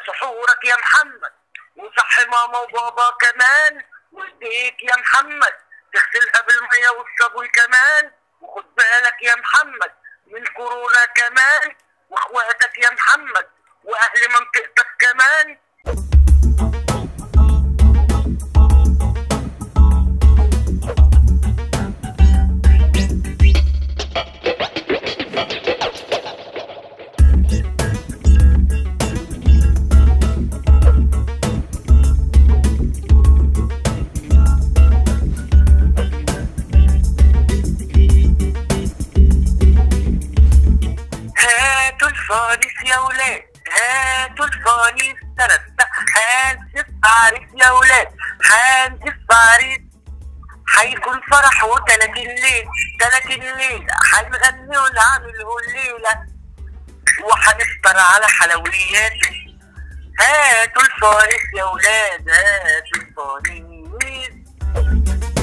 سحورك يا محمد وصحي ماما وبابا كمان وايديك يا محمد تغسلها بالمية والصابون كمان وخد بالك يا محمد من كورونا كمان واخواتك يا محمد واهل منطقتك كمان هاتوا الفانيس يا ولاد هاتوا الفانيس ترتة هنزف عريس يا ولاد هنزف عريس هيكون فرح وتلاتين ليل تلاتين ليلة هنغني ونعمله الليلة وهنفطر على حلويات هاتوا الفانيس يا ولاد هاتوا الفانيس